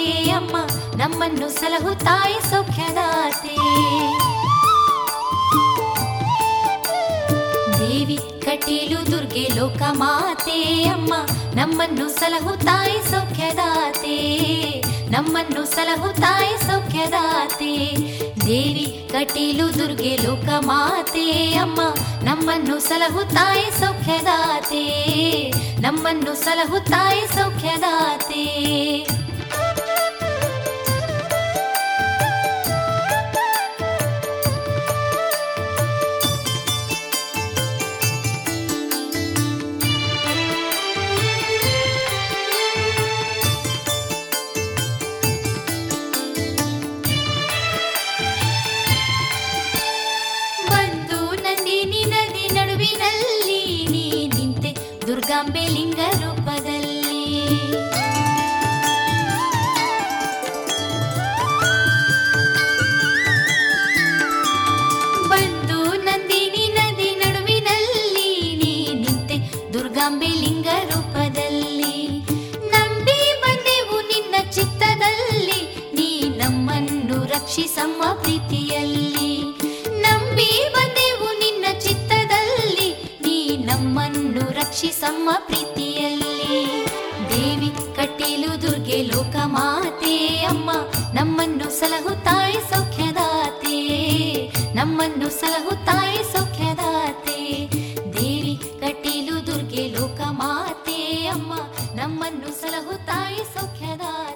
ಅಮ್ಮ ನಮ್ಮನ್ನು ಸಲಹು ತಾಯಿ ಸೌಖ್ಯದಾತೆ ದೇವಿ ಕಟೀಲು ದುರ್ಗೆ ಲೋಕ ಮಾತೆ ಅಮ್ಮ ನಮ್ಮನ್ನು ಸಲಹು ತಾಯಿ ಸೌಖ್ಯದಾತೆ ನಮ್ಮನ್ನು ಸಲಹು ತಾಯಿ ಸೌಖ್ಯದಾತೆ ದೇವಿ ಕಟೀಲು ದುರ್ಗೆ ಲೋಕ ಮಾತೆ ಅಮ್ಮ ನಮ್ಮನ್ನು ಸಲಹು ತಾಯಿ ಸೌಖ್ಯದಾತೆ ನಮ್ಮನ್ನು ಸಲಹು ತಾಯಿ ಸೌಖ್ಯದಾತೆ ಬಂದು ನಂದಿನಿ ನದಿ ನಡುವಿನಲ್ಲಿ ನೀ ನಿಂತೆ ದುರ್ಗಾಂಬೆ ಲಿಂಗ ರೂಪದಲ್ಲಿ ಬಂದು ನಂದಿನಿ ನದಿ ನಡುವಿನಲ್ಲಿ ನೀ ನಿಂತೆ ದುರ್ಗಾಂಬೆ ಲಿಂಗ ರೂಪದಲ್ಲಿ ನಂಬಿ ಬಂದೆವು ನಿನ್ನ ಚಿತ್ತದಲ್ಲಿ ನೀ ನಮ್ಮನ್ನು ರಕ್ಷಿಸಮ್ಮ ಪ್ರೀತಿಯಲ್ಲಿ ನಂಬಿ ಬಂದೆವು ನಿನ್ನ ಚಿತ್ತದಲ್ಲಿ ನೀ ನಮ್ಮನ್ನು ರಕ್ಷಿಸಮ್ಮ ಪ್ರೀತಿಯಲ್ಲಿ ದೇವಿ ಕಟೀಲು ದುರ್ಗೆ ಲೋಕ ಮಾತೆ ಅಮ್ಮ ನಮ್ಮನ್ನು ಸಲಹು ತಾಯಿ ಸೌಖ್ಯದಾತೆ ನಮ್ಮನ್ನು ಸಲಹು ತಾಯಿ ಸೌಖ್ಯದಾತೆ ದೇವಿ ಕಟೀಲು ದುರ್ಗೆ ಲೋಕ ಮಾತೆ ಅಮ್ಮ ನಮ್ಮನ್ನು ಸಲಹು ತಾಯಿ ಸೌಖ್ಯದಾತೆ